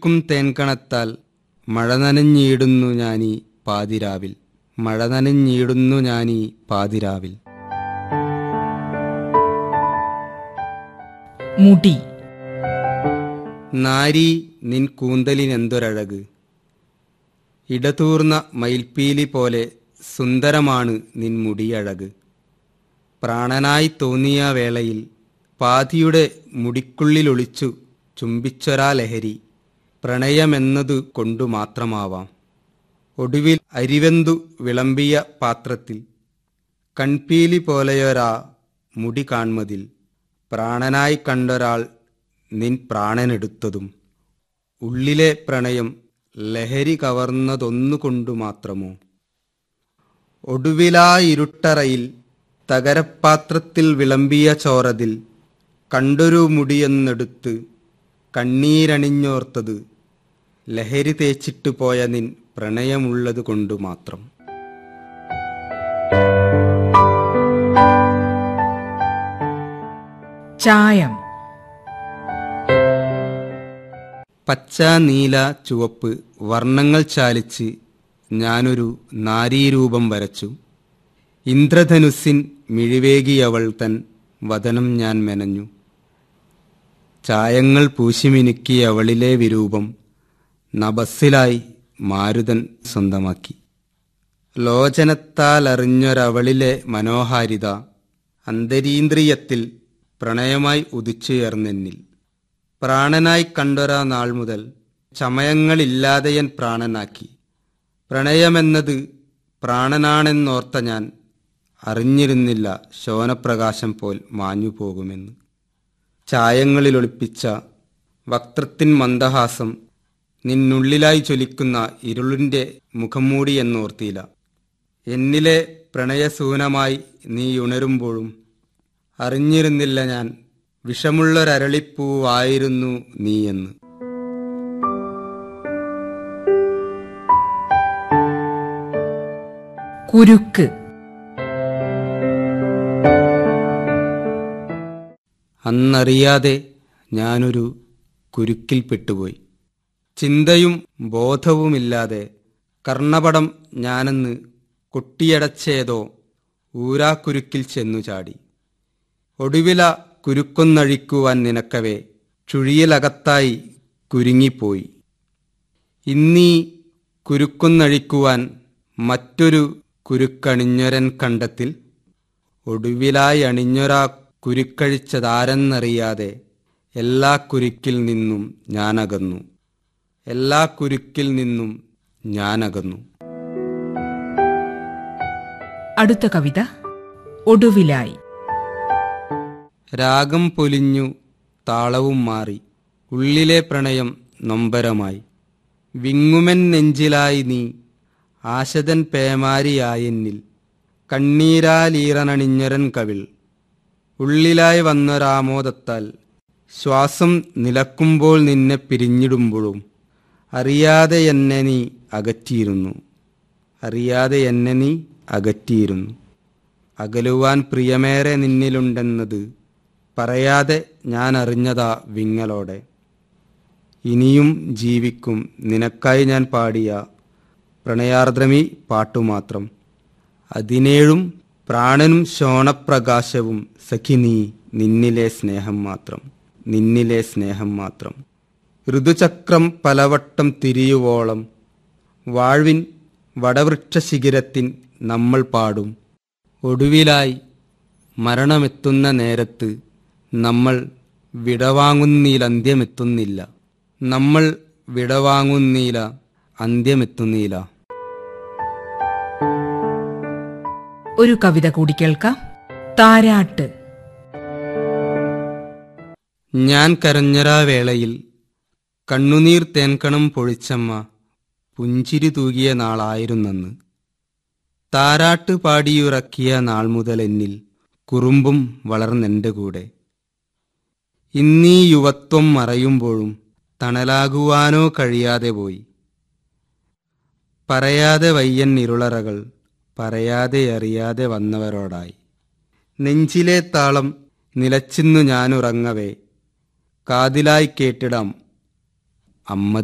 കുളിർക്കും തേൻകണത്താൽ മഴ നനഞ്ഞിടുന്നു ഞാനീ പാതിരാവിൽ മഴ നനഞ്ഞിടുന്നു ഞാനീ പാതിരാവിൽ മുടി നാരി നിൻ കൂന്തലിനെന്തൊരഴക് ഇടതൂർന്ന മയിൽപ്പീലി പോലെ സുന്ദരമാണ് നിൻ മുടിയഴക് പ്രാണനായി തോന്നിയ വേളയിൽ പാതിയുടെ മുടിക്കുള്ളിലൊളിച്ചു ചുംബിച്ചൊരാ ലഹരി പ്രണയമെന്നതു കൊണ്ടു മാത്രമാവാം ഒടുവിൽ അരിവെന്തു വിളമ്പിയ പാത്രത്തിൽ കൺപീലി പോലെയൊരാ മുടി കാൺമതിൽ പ്രാണനായി കണ്ടൊരാൾ നിൻ പ്രാണനെടുത്തതും ഉള്ളിലെ പ്രണയം ലഹരി കവർന്നതൊന്നുകൊണ്ടു മാത്രമോ ഒടുവിലാ ഇരുട്ടറയിൽ തകരപ്പാത്രത്തിൽ വിളമ്പിയ ചോറതിൽ കണ്ടൊരു മുടിയെന്നെടുത്ത് കണ്ണീരണിഞ്ഞോർത്തത് ലഹരി തേച്ചിട്ട് പോയ നിൻ പ്രണയമുള്ളത് കൊണ്ടു മാത്രം ചായം പച്ച നീല ചുവപ്പ് വർണ്ണങ്ങൾ ചാലിച്ച് ഞാനൊരു നാരീരൂപം വരച്ചു ഇന്ദ്രധനുസ്സിൻ മിഴിവേകിയവൾ തൻ വദനം ഞാൻ മെനഞ്ഞു ചായങ്ങൾ പൂശിമിനുക്കിയ അവളിലെ വിരൂപം നബസ്സിലായി മാരുതൻ സ്വന്തമാക്കി ലോചനത്താലറിഞ്ഞൊരവളിലെ മനോഹാരിത അന്തരീന്ദ്രിയത്തിൽ പ്രണയമായി ഉദിച്ചുയർന്നെന്നിൽ പ്രാണനായി കണ്ടൊരാ നാൾ മുതൽ ചമയങ്ങളില്ലാതെയൻ പ്രാണനാക്കി പ്രണയമെന്നത് പ്രാണനാണെന്നോർത്ത ഞാൻ അറിഞ്ഞിരുന്നില്ല ശോനപ്രകാശം പോൽ മാഞ്ഞു പോകുമെന്ന് ചായങ്ങളിലൊളിപ്പിച്ച വക്ത്രത്തിൻ മന്ദഹാസം നിന്നുള്ളിലായി ജ്വലിക്കുന്ന ഇരുളിന്റെ മുഖംമൂടി എന്നോർത്തിയില്ല എന്നിലെ പ്രണയസൂനമായി നീ ഉണരുമ്പോഴും അറിഞ്ഞിരുന്നില്ല ഞാൻ വിഷമുള്ളൊരരളിപ്പൂവായിരുന്നു നീയെന്ന് കുരുക്ക് അന്നറിയാതെ ഞാനൊരു കുരുക്കിൽപ്പെട്ടുപോയി ചിന്തയും ബോധവുമില്ലാതെ കർണപടം ഞാനെന്ന് കൊട്ടിയടച്ചേതോ ഊരാക്കുരുക്കിൽ ചെന്നു ചാടി ഒടുവില കുരുക്കൊന്നഴിക്കുവാൻ നിനക്കവേ ചുഴിയിലകത്തായി കുരുങ്ങിപ്പോയി ഇന്നീ കുരുക്കൊന്നഴിക്കുവാൻ മറ്റൊരു കുരുക്കണിഞ്ഞൊരൻ കണ്ടത്തിൽ ഒടുവിലായി അണിഞ്ഞൊരാ കുരുക്കഴിച്ചതാരെന്നറിയാതെ എല്ലാ കുരുക്കിൽ നിന്നും ഞാനകന്നു എല്ലാ കുരുക്കിൽ നിന്നും ഞാനകന്നു അടുത്ത കവിത ഒടുവിലായി രാഗം പൊലിഞ്ഞു താളവും മാറി ഉള്ളിലെ പ്രണയം നൊമ്പരമായി വിങ്ങുമൻ നെഞ്ചിലായി നീ ആശതൻ പേമാരിയായെന്നിൽ കണ്ണീരാലീറനണിഞ്ഞൊരൻ കവിൾ ഉള്ളിലായി വന്നൊരാമോദത്താൽ ശ്വാസം നിലക്കുമ്പോൾ നിന്നെ പിരിഞ്ഞിടുമ്പോഴും അറിയാതെ എന്നെ നീ അകറ്റിയിരുന്നു അറിയാതെ എന്നെ നീ അകറ്റിയിരുന്നു അകലുവാൻ പ്രിയമേറെ നിന്നിലുണ്ടെന്നത് പറയാതെ ഞാൻ അറിഞ്ഞതാ വിങ്ങലോടെ ഇനിയും ജീവിക്കും നിനക്കായി ഞാൻ പാടിയ പ്രണയാർദ്രമി പാട്ടുമാത്രം അതിനേഴും പ്രാണനും ശോണപ്രകാശവും സഖിനീ നിന്നിലെ സ്നേഹം മാത്രം നിന്നിലെ സ്നേഹം മാത്രം ഋതുചക്രം പലവട്ടം തിരിയുവോളം വാഴ്വിൻ വടവൃക്ഷ ശിഖിരത്തിൻ നമ്മൾ പാടും ഒടുവിലായി മരണമെത്തുന്ന നേരത്ത് നമ്മൾ വിടവാങ്ങുന്നീല അന്ത്യമെത്തുന്നില്ല നമ്മൾ വിടവാങ്ങുന്നീല അന്ത്യമെത്തുന്നീല ഒരു കവിത കൂടി കേൾക്കാം താരാട്ട് ഞാൻ കരഞ്ഞൊരാ വേളയിൽ കണ്ണുനീർ തേൻകണം പൊഴിച്ചമ്മ പുഞ്ചിരി തൂകിയ നാളായിരുന്നെന്ന് താരാട്ട് പാടിയുറക്കിയ നാൾ മുതൽ എന്നിൽ കുറുമ്പും വളർന്നെന്റെ കൂടെ ഇന്നീ യുവത്വം മറയുമ്പോഴും തണലാകുവാനോ കഴിയാതെ പോയി പറയാതെ വയ്യൻ ഇരുളറകൾ പറയാതെ അറിയാതെ വന്നവരോടായി നെഞ്ചിലെ താളം നിലച്ചിന്നു ഞാനുറങ്ങവേ കാതിലായി കേട്ടിടാം അമ്മ